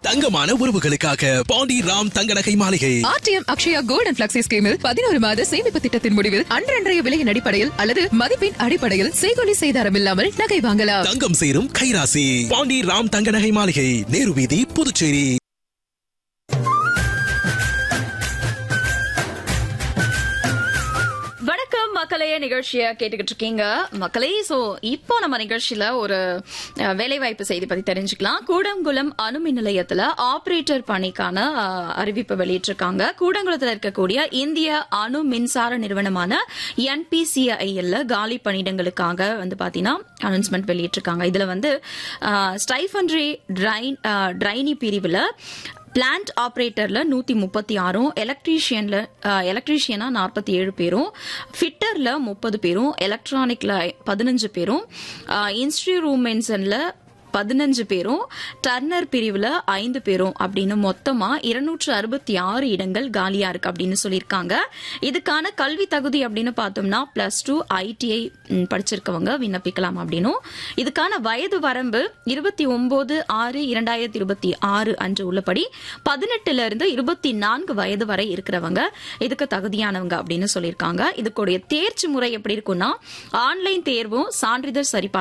தங்கமான உறவுகளுக்காக பாண்டி ராம் தங்க நகை மாளிகை RTM Akshaya gold and flexi ஸ்கீமில் பதினோரு மாத சேமிப்பு திட்டத்தின் முடிவில் அன்றன்றைய விலையின் அடிப்படையில் அல்லது மதிப்பின் அடிப்படையில் செய்கொலி செய்தாரம் இல்லாமல் நகை வாங்கலாம் தங்கம் சேரும் கைராசி பாண்டி ராம் தங்க நகை மாளிகை நேரு வீதி புதுச்சேரி வணக்கம் மக்களே நிகழ்ச்சிய கேட்டுக்கிட்டு இருக்கீங்க மக்களே சோ இப்போ நம்ம நிகழ்ச்சியில ஒரு அஹ், வேலைவாய்ப்பு செய்தி பத்தி தெரிஞ்சுக்கலாம் கூடங்குளம் அணுமின் நிலையத்துல ஆபரேட்டர் பணிக்கான அஹ், அறிவிப்பு வெளியிட்டிருக்காங்க கூடங்குளத்துல இருக்கக்கூடிய இந்திய அணு மின்சார நிறுவனமான என்பிசிஐஎல்ல காலி பணியிடங்களுக்காக வந்து பாத்தீங்கன்னா அனௌன்ஸ்மெண்ட் வெளியிட்டிருக்காங்க இதுல வந்து ஸ்டைஃபன்ட்ரி ட்ரைன் ட்ரைனி பிரிவுல பிளான்ட் ஆப்ரேட்டர்ல நூத்தி முப்பத்தி ஆறும் எலக்ட்ரீஷியன்ல எலக்ட்ரீஷியனா நாற்பத்தி ஏழு பேரும் ஃபிட்டர்ல முப்பது பேரும் எலக்ட்ரானிக்ல பதினஞ்சு பேரும் இன்ஸ்ட்ரூமென்ஷன்ல பதினஞ்சு பேரும் டர்னர் பிரிவுல ஐந்து பேரும் அப்படின்னு மொத்தமா இருநூற்று அறுபத்தி ஆறு இடங்கள் காலியா இருக்கு அப்படின்னு சொல்லியிருக்காங்க இதுக்கான கல்வி தகுதி அப்படின்னு பார்த்தோம்னா பிளஸ் டூ ஐடிஐ படிச்சிருக்கவங்க விண்ணப்பிக்கலாம் அப்படின்னும் இதுக்கான வயது வரம்பு இருபத்தி ஒன்பது ஆறு இரண்டாயிரத்தி இருபத்தி ஆறு அன்று உள்ளபடி பதினெட்டுல இருந்து இருபத்தி நான்கு வயது வரை இருக்கிறவங்க இதுக்கு தகுதியானவங்க அப்படின்னு சொல்லியிருக்காங்க இதுக்குடைய தேர்ச்சி முறை எப்படி இருக்கும்னா ஆன்லைன் தேர்வும் சான்றிதழ் சரிபார்ப்பு